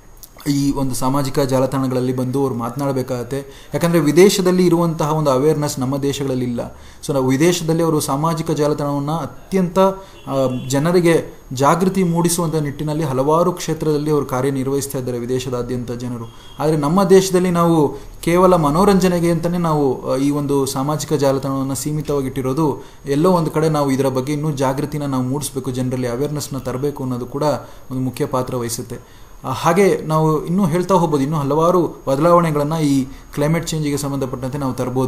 ಈ ಒಂದು ಸಾಮಾಜಿಕ ಜಾಲತಾಣಗಳಲ್ಲಿ ಬಂದು ಅವ್ರು ಮಾತನಾಡಬೇಕಾಗತ್ತೆ ಯಾಕಂದರೆ ವಿದೇಶದಲ್ಲಿ ಇರುವಂತಹ ಒಂದು ಅವೇರ್ನೆಸ್ ನಮ್ಮ ದೇಶಗಳಲ್ಲಿ ಇಲ್ಲ ಸೊ ನಾವು ವಿದೇಶದಲ್ಲಿ ಅವರು ಸಾಮಾಜಿಕ ಜಾಲತಾಣವನ್ನು ಅತ್ಯಂತ ಆ, ಜನರಿಗೆ ಜಾಗೃತಿ ಮೂಡಿಸುವಂಥ ನಿಟ್ಟಿನಲ್ಲಿ ಹಲವಾರು ಕ್ಷೇತ್ರದಲ್ಲಿ ಅವರು ಕಾರ್ಯನಿರ್ವಹಿಸ್ತಾ ಇದ್ದಾರೆ ವಿದೇಶದಾದ್ಯಂತ ಜನರು ಆದರೆ ನಮ್ಮ ದೇಶದಲ್ಲಿ ನಾವು ಕೇವಲ ಮನೋರಂಜನೆಗೆ ಅಂತಲೇ ನಾವು ಆ, ಈ ಒಂದು ಸಾಮಾಜಿಕ ಜಾಲತಾಣವನ್ನು ಸೀಮಿತವಾಗಿಟ್ಟಿರೋದು ಎಲ್ಲೋ ಒಂದು ಕಡೆ ನಾವು ಇದರ ಬಗ್ಗೆ ಇನ್ನೂ ಜಾಗೃತಿನ ನಾವು ಮೂಡಿಸ್ಬೇಕು ಜನರಲ್ಲಿ ಅವೇರ್ನೆಸ್ನ ತರಬೇಕು ಅನ್ನೋದು ಕೂಡ ಒಂದು ಮುಖ್ಯ ಪಾತ್ರ ವಹಿಸುತ್ತೆ ಆ, ಹಾಗೆ ನಾವು ಇನ್ನೂ ಹೇಳ್ತಾ ಹೋಗ್ಬೋದು ಇನ್ನೂ ಹಲವಾರು ಬದಲಾವಣೆಗಳನ್ನು ಈ ಕ್ಲೈಮೇಟ್ ಚೇಂಜಿಗೆ ಸಂಬಂಧಪಟ್ಟಂತೆ ನಾವು ತರ್ಬೋದು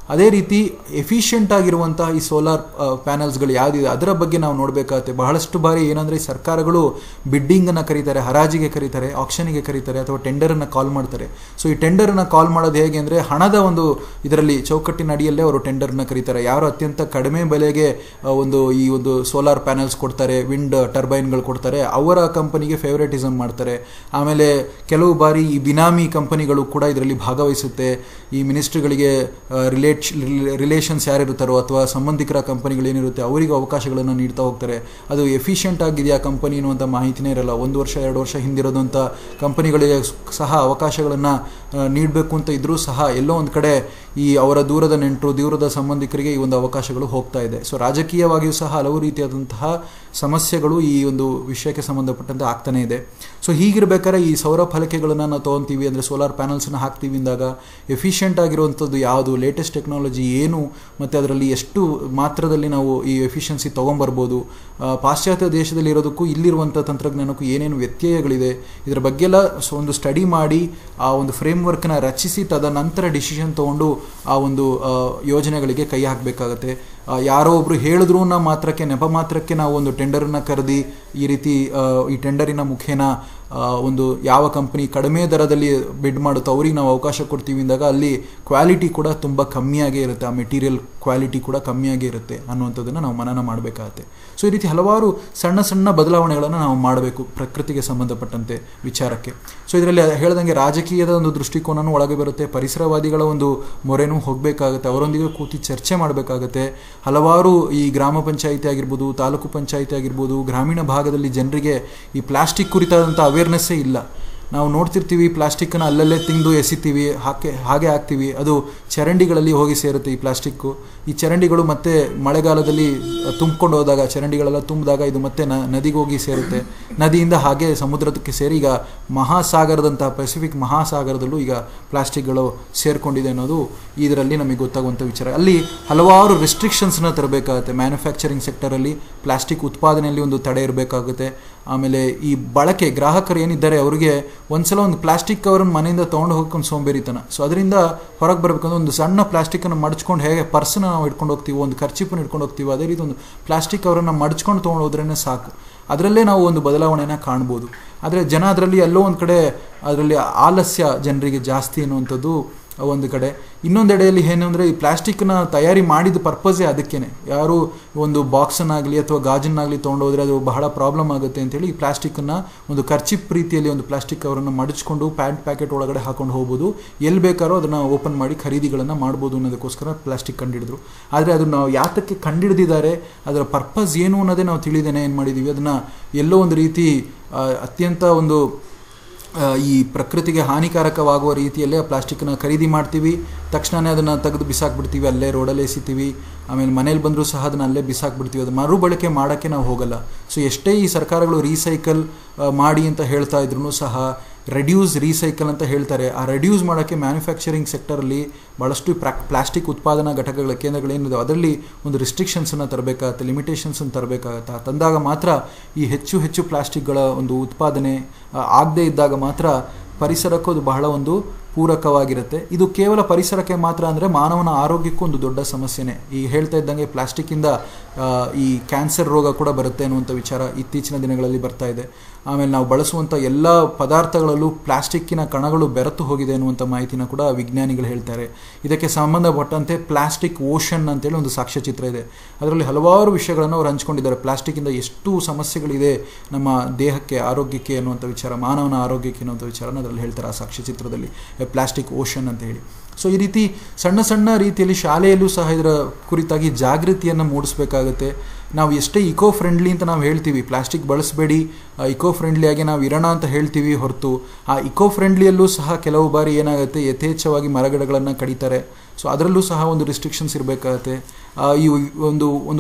ಅದೇ ರೀತಿ ಎಫಿಷಿಯೆಂಟ್ ಆಗಿರುವಂತಹ ಈ ಸೋಲಾರ್ ಪ್ಯಾನಲ್ಸ್ಗಳು ಯಾವುದಿದೆ ಅದರ ಬಗ್ಗೆ ನಾವು ನೋಡಬೇಕಾಗುತ್ತೆ ಬಹಳಷ್ಟು ಬಾರಿ ಏನಂದರೆ ಈ ಸರ್ಕಾರಗಳು ಬಿಡ್ಡಿಂಗನ್ನು ಕರೀತಾರೆ ಹರಾಜಿಗೆ ಕರೀತಾರೆ ಆಕ್ಷನಿಗೆ ಕರೀತಾರೆ ಅಥವಾ ಟೆಂಡರನ್ನು ಕಾಲ್ ಮಾಡ್ತಾರೆ ಸೊ ಈ ಟೆಂಡರನ್ನು ಕಾಲ್ ಮಾಡೋದು ಹೇಗೆ ಅಂದರೆ ಹಣದ ಒಂದು ಇದರಲ್ಲಿ ಚೌಕಟ್ಟಿನ ಅಡಿಯಲ್ಲೇ ಅವರು ಟೆಂಡರ್ನ ಕರೀತಾರೆ ಯಾರು ಅತ್ಯಂತ ಕಡಿಮೆ ಬೆಲೆಗೆ ಆ, ಒಂದು ಈ ಒಂದು ಸೋಲಾರ್ ಪ್ಯಾನಲ್ಸ್ ಕೊಡ್ತಾರೆ ವಿಂಡ್ ಟರ್ಬೈನ್ಗಳು ಕೊಡ್ತಾರೆ ಅವರ ಕಂಪನಿಗೆ ಫೇವರೇಟಿಸಮ್ ಮಾಡ್ತಾರೆ ಆಮೇಲೆ ಕೆಲವು ಬಾರಿ ಈ ಬಿನಾಮಿ ಕಂಪನಿಗಳು ಕೂಡ ಇದರಲ್ಲಿ ಭಾಗವಹಿಸುತ್ತೆ ಈ ಮಿನಿಸ್ಟ್ರಿಗಳಿಗೆ ರಿಲೇಟ್ ರಿಲೇಷನ್ಸ್ ಯಾರಿರ್ತಾರೋ ಅಥವಾ ಸಂಬಂಧಿಕರ ಕಂಪನಿಗಳೇನಿರುತ್ತೆ ಅವರಿಗೆ ಅವಕಾಶಗಳನ್ನು ನೀಡ್ತಾ ಹೋಗ್ತಾರೆ ಅದು ಎಫಿಷಿಯೆಂಟ್ ಆಗಿದೆಯಾ ಕಂಪನಿ ಅನ್ನುವಂಥ ಮಾಹಿತಿನೇ ಇರಲ್ಲ ಒಂದು ವರ್ಷ ಎರಡು ವರ್ಷ ಹಿಂದಿರೋದಂಥ ಕಂಪನಿಗಳಿಗೆ ಸಹ ಅವಕಾಶಗಳನ್ನು ನೀಡಬೇಕು ಅಂತ ಇದ್ರೂ ಸಹ ಎಲ್ಲೋ ಒಂದು ಕಡೆ ಈ ಅವರ ದೂರದ ನೆಂಟರು ದೂರದ ಸಂಬಂಧಿಕರಿಗೆ ಈ ಒಂದು ಅವಕಾಶಗಳು ಹೋಗ್ತಾ ಇದೆ ಸೊ ರಾಜಕೀಯವಾಗಿಯೂ ಸಹ ಹಲವು ರೀತಿಯಾದಂತಹ ಸಮಸ್ಯೆಗಳು ಈ ಒಂದು ವಿಷಯಕ್ಕೆ ಸಂಬಂಧಪಟ್ಟಂತೆ ಆಗ್ತಾನೆ ಇದೆ ಸೊ ಹೀಗಿರ್ಬೇಕಾದ್ರೆ ಈ ಸೌರ ಫಲಕೆಗಳನ್ನು ನಾವು ತೊಗೊತೀವಿ ಅಂದರೆ ಸೋಲಾರ್ ಪ್ಯಾನಲ್ಸನ್ನು ಹಾಕ್ತೀವಿ ಅಂದಾಗ ಎಫಿಷಿಯೆಂಟ್ ಆಗಿರುವಂಥದ್ದು ಯಾವುದು ಲೇಟೆಸ್ಟ್ ಟೆಕ್ನಾಲಜಿ ಏನು ಮತ್ತು ಅದರಲ್ಲಿ ಎಷ್ಟು ಮಾತ್ರದಲ್ಲಿ ನಾವು ಈ ಎಫಿಷಿಯನ್ಸಿ ತೊಗೊಂಬರ್ಬೋದು ಆ, ಪಾಶ್ಚಾತ್ಯ ದೇಶದಲ್ಲಿ ಇರೋದಕ್ಕೂ ಇಲ್ಲಿರುವಂಥ ತಂತ್ರಜ್ಞಾನಕ್ಕೂ ಏನೇನು ವ್ಯತ್ಯಯಗಳಿದೆ ಇದರ ಬಗ್ಗೆ ಎಲ್ಲ ಸೊ ಒಂದು ಸ್ಟಡಿ ಮಾಡಿ ಆ ಒಂದು ಫ್ರೇಮ್ವರ್ಕ್ನ ರಚಿಸಿ ತದನಂತರ ಡಿಸಿಷನ್ ತೊಗೊಂಡು ಆ ಒಂದು ಆ, ಯೋಜನೆಗಳಿಗೆ ಕೈ ಹಾಕಬೇಕಾಗತ್ತೆ ಯಾರೋ ಒಬ್ರು ಹೇಳಿದ್ರು ಅನ್ನೋ ಮಾತ್ರಕ್ಕೆ ನೆಪ ಮಾತ್ರಕ್ಕೆ ನಾವು ಒಂದು ಟೆಂಡರನ್ನು ಕರೆದಿ ಈ ರೀತಿ ಆ, ಈ ಟೆಂಡರಿನ ಮುಖೇನ ಆ, ಒಂದು ಯಾವ ಕಂಪ್ನಿ ಕಡಿಮೆ ದರದಲ್ಲಿ ಬಿಡ್ ಮಾಡುತ್ತೋ ಅವ್ರಿಗೆ ನಾವು ಅವಕಾಶ ಕೊಡ್ತೀವಿ ಅಂದಾಗ ಅಲ್ಲಿ ಕ್ವಾಲಿಟಿ ಕೂಡ ತುಂಬ ಕಮ್ಮಿಯಾಗೇ ಇರುತ್ತೆ ಆ ಮೆಟೀರಿಯಲ್ ಕ್ವಾಲಿಟಿ ಕೂಡ ಕಮ್ಮಿಯಾಗೇ ಇರುತ್ತೆ ಅನ್ನುವಂಥದ್ದನ್ನು ನಾವು ಮನನ ಮಾಡಬೇಕಾಗತ್ತೆ ಸೊ ಈ ರೀತಿ ಹಲವಾರು ಸಣ್ಣ ಸಣ್ಣ ಬದಲಾವಣೆಗಳನ್ನು ನಾವು ಮಾಡಬೇಕು ಪ್ರಕೃತಿಗೆ ಸಂಬಂಧಪಟ್ಟಂತೆ ವಿಚಾರಕ್ಕೆ ಸೊ ಇದರಲ್ಲಿ ಹೇಳ್ದಂಗೆ ರಾಜಕೀಯದ ಒಂದು ದೃಷ್ಟಿಕೋನನೂ ಒಳಗೆ ಬರುತ್ತೆ ಪರಿಸರವಾದಿಗಳ ಒಂದು ಮೊರೆನೂ ಹೋಗಬೇಕಾಗುತ್ತೆ ಅವರೊಂದಿಗೆ ಕೂತಿ ಚರ್ಚೆ ಮಾಡಬೇಕಾಗತ್ತೆ ಹಲವಾರು ಈ ಗ್ರಾಮ ಪಂಚಾಯಿತಿ ಆಗಿರ್ಬೋದು ತಾಲೂಕು ಪಂಚಾಯಿತಿ ಆಗಿರ್ಬೋದು ಗ್ರಾಮೀಣ ಭಾಗದಲ್ಲಿ ಜನರಿಗೆ ಈ ಪ್ಲಾಸ್ಟಿಕ್ ಕುರಿತಾದಂಥ ಅವೇರ್ನೆಸ್ಸೇ ಇಲ್ಲ ನಾವು ನೋಡ್ತಿರ್ತೀವಿ ಪ್ಲಾಸ್ಟಿಕ್ಕನ್ನು ಅಲ್ಲಲ್ಲೇ ತಿಂದು ಎಸಿತೀವಿ ಹಾಗೆ ಹಾಗೆ ಹಾಕ್ತೀವಿ ಅದು ಚರಂಡಿಗಳಲ್ಲಿ ಹೋಗಿ ಸೇರುತ್ತೆ ಈ ಪ್ಲಾಸ್ಟಿಕ್ಕು ಈ ಚರಂಡಿಗಳು ಮತ್ತೆ ಮಳೆಗಾಲದಲ್ಲಿ ತುಂಬಿಕೊಂಡು ಹೋದಾಗ ಚರಂಡಿಗಳೆಲ್ಲ ತುಂಬಿದಾಗ ಇದು ಮತ್ತೆ ನ ನದಿಗೆ ಹೋಗಿ ಸೇರುತ್ತೆ ನದಿಯಿಂದ ಹಾಗೆ ಸಮುದ್ರಕ್ಕೆ ಸೇರಿ ಈಗ ಮಹಾಸಾಗರದಂತಹ ಪೆಸಿಫಿಕ್ ಮಹಾಸಾಗರದಲ್ಲೂ ಈಗ ಪ್ಲಾಸ್ಟಿಕ್ಗಳು ಸೇರ್ಕೊಂಡಿದೆ ಅನ್ನೋದು ಇದರಲ್ಲಿ ನಮಗೆ ಗೊತ್ತಾಗುವಂಥ ವಿಚಾರ ಅಲ್ಲಿ ಹಲವಾರು ರೆಸ್ಟ್ರಿಕ್ಷನ್ಸ್ನ ತರಬೇಕಾಗುತ್ತೆ ಮ್ಯಾನುಫ್ಯಾಕ್ಚರಿಂಗ್ ಸೆಕ್ಟರಲ್ಲಿ ಪ್ಲಾಸ್ಟಿಕ್ ಉತ್ಪಾದನೆಯಲ್ಲಿ ಒಂದು ತಡೆ ಇರಬೇಕಾಗುತ್ತೆ ಆಮೇಲೆ ಈ ಬಳಕೆ ಗ್ರಾಹಕರು ಏನಿದ್ದಾರೆ ಅವರಿಗೆ ಒಂದ್ಸಲ ಒಂದು ಪ್ಲಾಸ್ಟಿಕ್ ಕವರನ್ನು ಮನೆಯಿಂದ ತೊಗೊಂಡು ಹೋಗ್ಕೊಂಡು ಸೋಂಬೇರಿತನ ಸೊ ಅದರಿಂದ ಹೊರಗೆ ಬರಬೇಕಂದ್ರೆ ಒಂದು ಸಣ್ಣ ಪ್ಲಾಸ್ಟಿಕ್ಕನ್ನು ಮಡ್ಚ್ಕೊಂಡು ಹೇಗೆ ಪರ್ಸನ್ನ ನಾವು ಇಟ್ಕೊಂಡು ಹೋಗ್ತೀವಿ ಒಂದು ಖರ್ಚಿಪನ್ನು ಇಟ್ಕೊಂಡು ಹೋಗ್ತೀವಿ ಅದೇ ರೀತಿ ಒಂದು ಪ್ಲಾಸ್ಟಿಕ್ ಕವರನ್ನು ಮಡ್ಚ್ಕೊಂಡು ತೊಗೊಂಡು ಹೋದ್ರೇ ಸಾಕು ಅದರಲ್ಲೇ ನಾವು ಒಂದು ಬದಲಾವಣೆನ ಕಾಣ್ಬೋದು ಆದರೆ ಜನ ಅದರಲ್ಲಿ ಎಲ್ಲೋ ಒಂದು ಕಡೆ ಅದರಲ್ಲಿ ಆಲಸ್ಯ ಜನರಿಗೆ ಜಾಸ್ತಿ ಅನ್ನುವಂಥದ್ದು ಒಂದು ಕಡೆ ಇನ್ನೊಂದೆಡೆಯಲ್ಲಿ ಏನು ಅಂದರೆ ಈ ಪ್ಲಾಸ್ಟಿಕ್ನ ತಯಾರಿ ಮಾಡಿದ ಪರ್ಪಸೇ ಅದಕ್ಕೇನೆ ಯಾರು ಒಂದು ಬಾಕ್ಸನ್ನಾಗಲಿ ಅಥವಾ ಗಾಜನ್ನಾಗಲಿ ತೊಗೊಂಡೋದ್ರೆ ಅದು ಬಹಳ ಪ್ರಾಬ್ಲಮ್ ಆಗುತ್ತೆ ಅಂತೇಳಿ ಈ ಪ್ಲಾಸ್ಟಿಕ್ಕನ್ನು ಒಂದು ಖರ್ಚಿಪ್ ರೀತಿಯಲ್ಲಿ ಒಂದು ಪ್ಲಾಸ್ಟಿಕ್ ಅವರನ್ನು ಮಡಚ್ಕೊಂಡು ಪ್ಯಾಂಟ್ ಪ್ಯಾಕೆಟ್ ಒಳಗಡೆ ಹಾಕೊಂಡು ಹೋಗ್ಬೋದು ಎಲ್ಲಿ ಬೇಕಾದ್ರೂ ಅದನ್ನು ಓಪನ್ ಮಾಡಿ ಖರೀದಿಗಳನ್ನು ಮಾಡ್ಬೋದು ಅನ್ನೋದಕ್ಕೋಸ್ಕರ ಪ್ಲಾಸ್ಟಿಕ್ ಕಂಡಿಡಿದ್ರು ಆದರೆ ಅದು ನಾವು ಯಾತಕ್ಕೆ ಕಂಡಿಡಿದಿದ್ದಾರೆ ಅದರ ಪರ್ಪಸ್ ಏನು ಅನ್ನೋದೇ ನಾವು ತಿಳಿದೇನೆ ಏನು ಮಾಡಿದ್ದೀವಿ ಅದನ್ನು ಎಲ್ಲೋ ಒಂದು ರೀತಿ ಆ, ಅತ್ಯಂತ ಒಂದು ಆ, ಈ ಪ್ರಕೃತಿಗೆ ಹಾನಿಕಾರಕವಾಗುವ ರೀತಿಯಲ್ಲೇ ಆ ಪ್ಲಾಸ್ಟಿಕ್ನ ಖರೀದಿ ಮಾಡ್ತೀವಿ ತಕ್ಷಣವೇ ಅದನ್ನು ತೆಗೆದು ಬಿಸಾಕ್ಬಿಡ್ತೀವಿ ಅಲ್ಲೇ ರೋಡಲ್ಲೇ ಎಸಿತೀವಿ ಆಮೇಲೆ ಮನೇಲಿ ಬಂದರೂ ಸಹ ಅದನ್ನ ಅಲ್ಲೇ ಬಿಸಾಕ್ಬಿಡ್ತೀವಿ ಅದು ಮರುಬಳಕೆ ಮಾಡೋಕ್ಕೆ ನಾವು ಹೋಗಲ್ಲ ಸೊ ಎಷ್ಟೇ ಈ ಸರ್ಕಾರಗಳು ರೀಸೈಕಲ್ ಮಾಡಿ ಅಂತ ಹೇಳ್ತಾ ಇದ್ರು ಸಹ ರೆಡ್ಯೂಸ್ ರೀಸೈಕಲ್ ಅಂತ ಹೇಳ್ತಾರೆ ಆ ರೆಡ್ಯೂಸ್ ಮಾಡೋಕ್ಕೆ ಮ್ಯಾನುಫ್ಯಾಕ್ಚರಿಂಗ್ ಸೆಕ್ಟರಲ್ಲಿ ಭಾಳಷ್ಟು ಪ್ರಾ ಪ್ಲಾಸ್ಟಿಕ್ ಉತ್ಪಾದನಾ ಘಟಕಗಳ ಕೇಂದ್ರಗಳೇನಿದೆ ಅದರಲ್ಲಿ ಒಂದು ರಿಸ್ಟ್ರಿಕ್ಷನ್ಸನ್ನು ತರಬೇಕಾಗತ್ತೆ ಲಿಮಿಟೇಷನ್ಸನ್ನು ತರಬೇಕಾಗತ್ತೆ ತಂದಾಗ ಮಾತ್ರ ಈ ಹೆಚ್ಚು ಹೆಚ್ಚು ಪ್ಲಾಸ್ಟಿಕ್ಗಳ ಒಂದು ಉತ್ಪಾದನೆ ಆಗದೇ ಇದ್ದಾಗ ಮಾತ್ರ ಪರಿಸರಕ್ಕೂ ಅದು ಬಹಳ ಒಂದು ಪೂರಕವಾಗಿರುತ್ತೆ ಇದು ಕೇವಲ ಪರಿಸರಕ್ಕೆ ಮಾತ್ರ ಅಂದರೆ ಮಾನವನ ಆರೋಗ್ಯಕ್ಕೂ ಒಂದು ದೊಡ್ಡ ಸಮಸ್ಯೆನೇ ಈಗ ಹೇಳ್ತಾ ಇದ್ದಂಗೆ ಪ್ಲಾಸ್ಟಿಕ್ಕಿಂದ ಆ, ಈ ಕ್ಯಾನ್ಸರ್ ರೋಗ ಕೂಡ ಬರುತ್ತೆ ಅನ್ನುವಂಥ ವಿಚಾರ ಇತ್ತೀಚಿನ ದಿನಗಳಲ್ಲಿ ಬರ್ತಾ ಇದೆ ಆಮೇಲೆ ನಾವು ಬಳಸುವಂಥ ಎಲ್ಲ ಪದಾರ್ಥಗಳಲ್ಲೂ ಪ್ಲಾಸ್ಟಿಕ್ಕಿನ ಕಣಗಳು ಬೆರೆತು ಹೋಗಿದೆ ಅನ್ನುವಂಥ ಮಾಹಿತಿನ ಕೂಡ ವಿಜ್ಞಾನಿಗಳು ಹೇಳ್ತಾರೆ ಇದಕ್ಕೆ ಸಂಬಂಧಪಟ್ಟಂತೆ ಪ್ಲಾಸ್ಟಿಕ್ ಓಷನ್ ಅಂತೇಳಿ ಒಂದು ಸಾಕ್ಷ್ಯಚಿತ್ರ ಇದೆ ಅದರಲ್ಲಿ ಹಲವಾರು ವಿಷಯಗಳನ್ನು ಅವರು ಹಂಚ್ಕೊಂಡಿದ್ದಾರೆ ಪ್ಲಾಸ್ಟಿಕ್ಕಿಂದ ಎಷ್ಟು ಸಮಸ್ಯೆಗಳಿದೆ ನಮ್ಮ ದೇಹಕ್ಕೆ ಆರೋಗ್ಯಕ್ಕೆ ಅನ್ನುವಂಥ ವಿಚಾರ ಮಾನವನ ಆರೋಗ್ಯಕ್ಕೆ ಅನ್ನುವಂಥ ವಿಚಾರನ ಅದರಲ್ಲಿ ಹೇಳ್ತಾರೆ ಆ ಸಾಕ್ಷ್ಯಚಿತ್ರದಲ್ಲಿ ಪ್ಲಾಸ್ಟಿಕ್ ಓಷನ್ ಅಂತ ಹೇಳಿ ಸೊ ಈ ರೀತಿ ಸಣ್ಣ ಸಣ್ಣ ರೀತಿಯಲ್ಲಿ ಶಾಲೆಯಲ್ಲೂ ಸಹ ಇದರ ಕುರಿತಾಗಿ ಜಾಗೃತಿಯನ್ನು ಮೂಡಿಸ್ಬೇಕಾಗುತ್ತೆ ನಾವು ಎಷ್ಟೇ ಇಕೋ ಫ್ರೆಂಡ್ಲಿ ಅಂತ ನಾವು ಹೇಳ್ತೀವಿ ಪ್ಲಾಸ್ಟಿಕ್ ಬಳಸಬೇಡಿ ಇಕೋ ಫ್ರೆಂಡ್ಲಿಯಾಗಿ ನಾವು ಇರೋಣ ಅಂತ ಹೇಳ್ತೀವಿ ಹೊರತು ಆ ಇಕೋ ಫ್ರೆಂಡ್ಲಿಯಲ್ಲೂ ಸಹ ಕೆಲವು ಬಾರಿ ಏನಾಗುತ್ತೆ ಯಥೇಚ್ಛವಾಗಿ ಮರಗಿಡಗಳನ್ನು ಕಡಿತಾರೆ ಸೊ ಅದರಲ್ಲೂ ಸಹ ಒಂದು ರಿಸ್ಟ್ರಿಕ್ಷನ್ಸ್ ಇರಬೇಕಾಗತ್ತೆ ಈ ಒಂದು ಒಂದು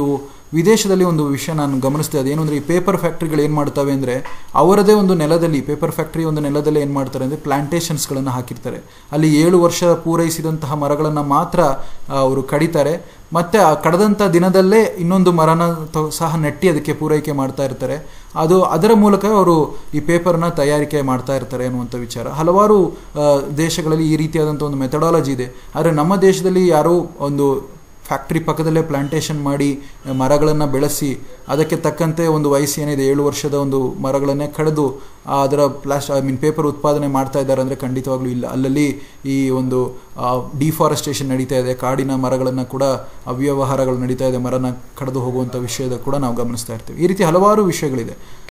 ವಿದೇಶದಲ್ಲಿ ಒಂದು ವಿಷಯ ನಾನು ಗಮನಿಸ್ತೆ ಅದೇನು ಅಂದರೆ ಈ ಪೇಪರ್ ಫ್ಯಾಕ್ಟ್ರಿಗಳು ಏನು ಮಾಡ್ತವೆ ಅಂದರೆ ಅವರದೇ ಒಂದು ನೆಲದಲ್ಲಿ ಪೇಪರ್ ಫ್ಯಾಕ್ಟ್ರಿ ಒಂದು ನೆಲದಲ್ಲಿ ಏನು ಮಾಡ್ತಾರೆ ಅಂದರೆ ಪ್ಲಾಂಟೇಶನ್ಸ್ಗಳನ್ನು ಹಾಕಿರ್ತಾರೆ ಅಲ್ಲಿ ಏಳು ವರ್ಷ ಪೂರೈಸಿದಂತಹ ಮರಗಳನ್ನು ಮಾತ್ರ ಆ, ಅವರು ಕಡಿತಾರೆ ಮತ್ತು ಆ ಕಡದಂಥ ದಿನದಲ್ಲೇ ಇನ್ನೊಂದು ಮರನ ತ- ಸಹ ನೆಟ್ಟಿ ಅದಕ್ಕೆ ಪೂರೈಕೆ ಮಾಡ್ತಾ ಇರ್ತಾರೆ ಅದು ಅದರ ಮೂಲಕ ಅವರು ಈ ಪೇಪರ್ನ ತಯಾರಿಕೆ ಮಾಡ್ತಾ ಇರ್ತಾರೆ ಅನ್ನುವಂಥ ವಿಚಾರ ಹಲವಾರು ಆ, ದೇಶಗಳಲ್ಲಿ ಈ ರೀತಿಯಾದಂಥ ಒಂದು ಮೆಥಡಾಲಜಿ ಇದೆ ಆದರೆ ನಮ್ಮ ದೇಶದಲ್ಲಿ ಯಾರೋ ಒಂದು ಫ್ಯಾಕ್ಟ್ರಿ ಪಕ್ಕದಲ್ಲೇ ಪ್ಲಾಂಟೇಶನ್ ಮಾಡಿ ಮರಗಳನ್ನು ಬೆಳೆಸಿ ಅದಕ್ಕೆ ತಕ್ಕಂತೆ ಒಂದು ವಯಸ್ಸು ಏನಿದೆ ಏಳು ವರ್ಷದ ಒಂದು ಮರಗಳನ್ನೇ ಕಡಿದು ಆ ಅದರ ಪ್ಲಾಸ್ ಐ ಮೀನ್ ಪೇಪರ್ ಉತ್ಪಾದನೆ ಮಾಡ್ತಾ ಇದ್ದಾರೆ ಅಂದರೆ ಖಂಡಿತವಾಗ್ಲೂ ಇಲ್ಲ ಅಲ್ಲಲ್ಲಿ ಈ ಒಂದು ಡಿಫಾರೆಸ್ಟೇಷನ್ ನಡೀತಾ ಇದೆ ಕಾಡಿನ ಮರಗಳನ್ನು ಕೂಡ ಅವ್ಯವಹಾರಗಳು ನಡೀತಾ ಇದೆ ಮರನ ಕಡಿದು ಹೋಗುವಂಥ ವಿಷಯದ ಕೂಡ ನಾವು ಗಮನಿಸ್ತಾ ಇರ್ತೀವಿ ಈ ರೀತಿ ಹಲವಾರು ವಿಷಯಗಳಿದೆ